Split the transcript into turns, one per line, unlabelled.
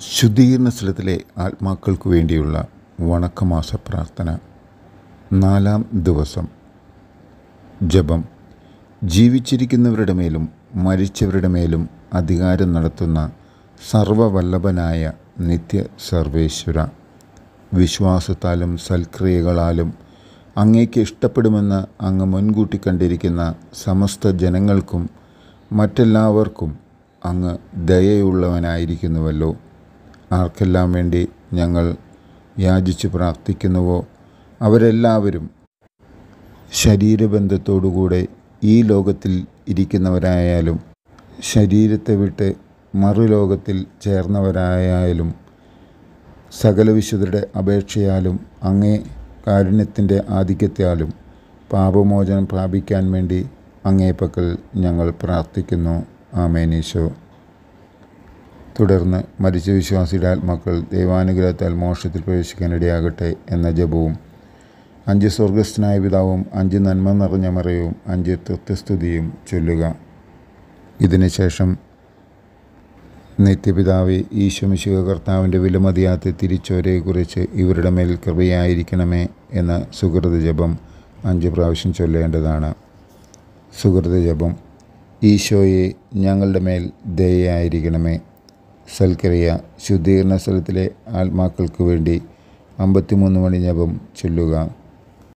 ശുദ്ധീകരണ സ്ഥലത്തിലെ ആത്മാക്കൾക്ക് വേണ്ടിയുള്ള വണക്കമാസ പ്രാർത്ഥന നാലാം ദിവസം ജപം ജീവിച്ചിരിക്കുന്നവരുടെ മേലും മരിച്ചവരുടെ മേലും അധികാരം നടത്തുന്ന സർവവല്ലഭനായ നിത്യ സർവേശ്വര വിശ്വാസത്താലും സൽക്രിയകളാലും അങ്ങേക്ക് ഇഷ്ടപ്പെടുമെന്ന് അങ്ങ് മുൻകൂട്ടി കണ്ടിരിക്കുന്ന സമസ്ത ജനങ്ങൾക്കും മറ്റെല്ലാവർക്കും അങ്ങ് ദയയുള്ളവനായിരിക്കുന്നുവല്ലോ ആർക്കെല്ലാം വേണ്ടി ഞങ്ങൾ യാചിച്ച് പ്രാർത്ഥിക്കുന്നുവോ അവരെല്ലാവരും ശരീരബന്ധത്തോടുകൂടെ ഈ ലോകത്തിൽ ഇരിക്കുന്നവരായാലും ശരീരത്തെ വിട്ട് മറുലോകത്തിൽ ചേർന്നവരായാലും സകല വിശുദ്ധരുടെ അപേക്ഷയാലും അങ്ങേ കാരുണ്യത്തിൻ്റെ ആധിക്യത്താലും പാപമോചനം പ്രാപിക്കാൻ വേണ്ടി അങ്ങേ പക്കൽ ഞങ്ങൾ പ്രാർത്ഥിക്കുന്നു ആമേനീശോ തുടർന്ന് മരിച്ച വിശ്വാസിയുടെ ആത്മാക്കൾ ദൈവാനുഗ്രഹത്താൽ മോക്ഷത്തിൽ പ്രവേശിക്കാനിടയാകട്ടെ എന്ന ജപവും അഞ്ച് സ്വർഗസ്ഥനായ പിതാവും അഞ്ച് നന്മ നിറഞ്ഞ മറയവും അഞ്ച് തൃത്വസ്തുതിയും ചൊല്ലുക ഇതിനുശേഷം നിത്യപിതാവെ ഈശ്വമിശുക കർത്താവിൻ്റെ വിലമതിയാത്ത തിരിച്ചോരെക്കുറിച്ച് ഇവരുടെ മേൽ കൃപയായിരിക്കണമേ എന്ന സുഹൃത ജപം അഞ്ച് പ്രാവശ്യം ചൊല്ലേണ്ടതാണ് സുഹൃത ജപം ഈശോയെ ഞങ്ങളുടെ മേൽ ദയയായിരിക്കണമേ സൽക്രിയ ശുദ്ധീകരണ സ്ഥലത്തിലെ ആത്മാക്കൾക്ക് വേണ്ടി അമ്പത്തിമൂന്ന് മണി ജപം ചൊല്ലുക